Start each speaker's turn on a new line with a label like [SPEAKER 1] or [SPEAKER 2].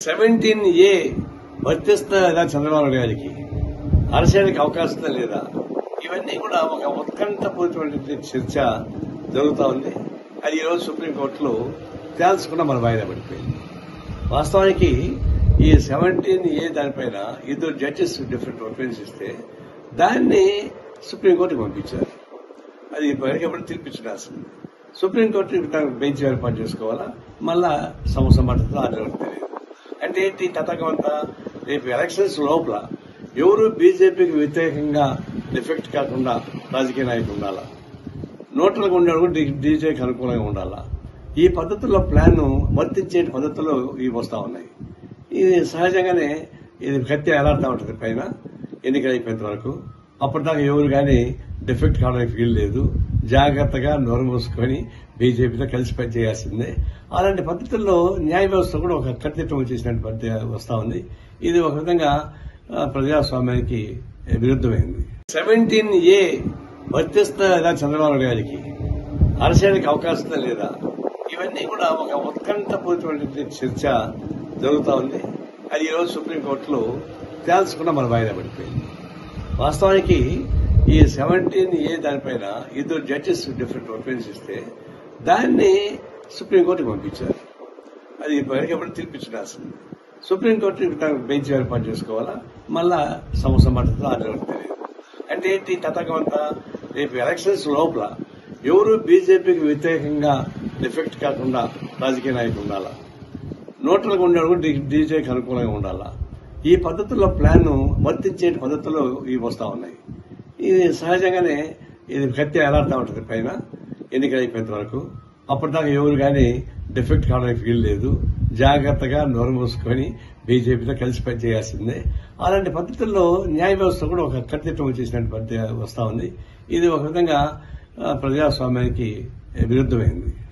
[SPEAKER 1] seventeen A వర్తిస్తుందా చంద్రబాబు నాయుడు గారికి అరసేయడానికి అవకాశం ఉందా లేదా ఇవన్నీ కూడా ఒక ఉత్కంఠపూరితమైన చర్చ జరుగుతూ ఉంది అది ఈరోజు సుప్రీంకోర్టులో తేల్చకుండా మన వాయిదా పడిపోయింది వాస్తవానికి ఈ సెవెంటీన్ ఏ దానిపైన ఇద్దరు జడ్జెస్ డిఫరెంట్ ఒపీనియన్స్ ఇస్తే దాన్ని సుప్రీంకోర్టుకి పంపించారు అది ఎప్పటికెప్పుడు తీర్పించాల్సింది సుప్రీంకోర్టు దానికి బెంచ్ ఏర్పాటు చేసుకోవాలా మళ్ళా సంవత్సరం పడుతుందో అది ఎవరికి తెలియదు అంటే ఏంటి తతకం అంతా రేపు ఎలక్షన్స్ లోపల ఎవరు బీజేపీకి వ్యతిరేకంగా ఎఫెక్ట్ కాకుండా రాజకీయ నాయకులు ఉండాలా నోట్లకు ఉండడం డీజేకి అనుకూలంగా ఉండాలా ఈ పద్ధతుల్లో ప్లాన్ వర్తించే పద్ధతుల్లో ఇవి వస్తా ఉన్నాయి ఇది సహజంగానే ఇది కత్తి ఎలాడుతూ ఉంటుంది పైన ఎన్నికలు అయిపోయేంత వరకు అప్పటిదాకా ఎవరు కానీ డిఫెక్ట్ కావడానికి వీలు లేదు జాగ్రత్తగా నోరు మూసుకొని బీజేపీతో కలిసి పనిచేయాల్సిందే అలాంటి పద్ధతుల్లో న్యాయ వ్యవస్థ కూడా ఒక కత్తిత్వం వచ్చేసినట్టు పద్ధతి వస్తా ఉంది ఇది ఒక విధంగా ఆ, ప్రజాస్వామ్యానికి విరుద్ధమైంది సెవెంటీన్ ఏ వర్తిస్తుందా చంద్రబాబు నాయుడు గారికి అరసేయడానికి అవకాశం ఉందా లేదా ఇవన్నీ కూడా ఒక ఉత్కంఠపూరితమైన చర్చ జరుగుతూ ఉంది అది ఈరోజు సుప్రీంకోర్టులో తేల్చకుండా మన వాయిదా పడిపోయింది వాస్తవానికి ఈ సెవెంటీన్ ఏ దానిపైన ఇద్దరు జడ్జెస్ డిఫరెంట్ ఒపీనియన్స్ ఇస్తే దాన్ని సుప్రీంకోర్టుకి పంపించారు అది ఎప్పటికెప్పుడు తీర్పించాల్సింది సుప్రీంకోర్టు దానికి బెంచ్ ఏర్పాటు చేసుకోవాలా మళ్ళా సంవత్సరం పడుతుందో అది ఎవరికి తెలియదు అంటే ఏంటి తతకం అంతా రేపు ఎలక్షన్స్ లోపల ఎవరు బీజేపీకి వ్యతిరేకంగా ఎఫెక్ట్ కాకుండా రాజకీయ నాయకులు ఉండాలా నోట్లకు ఉండడం డీజేకి అనుకూలంగా ఉండాలా ఈ పద్ధతుల్లో ప్లాన్ వర్తించే పద్ధతుల్లో ఇవి వస్తా ఉన్నాయి ఇది సహజంగానే ఇది కత్తి ఎలాడుతూ ఉంటుంది పైన ఎన్నికలు అయిపోయేంత వరకు అప్పటిదాకా ఎవరు కానీ డిఫెక్ట్ కావడానికి వీలు లేదు జాగ్రత్తగా నోరు మూసుకొని బీజేపీతో కలిసి పనిచేయాల్సిందే అలాంటి పద్ధతుల్లో న్యాయ వ్యవస్థ కూడా ఒక కత్తిత్వం వచ్చేసినట్టు పద్ధతి వస్తా ఉంది ఇది ఒక విధంగా ఆ, ప్రజాస్వామ్యానికి విరుద్ధమైంది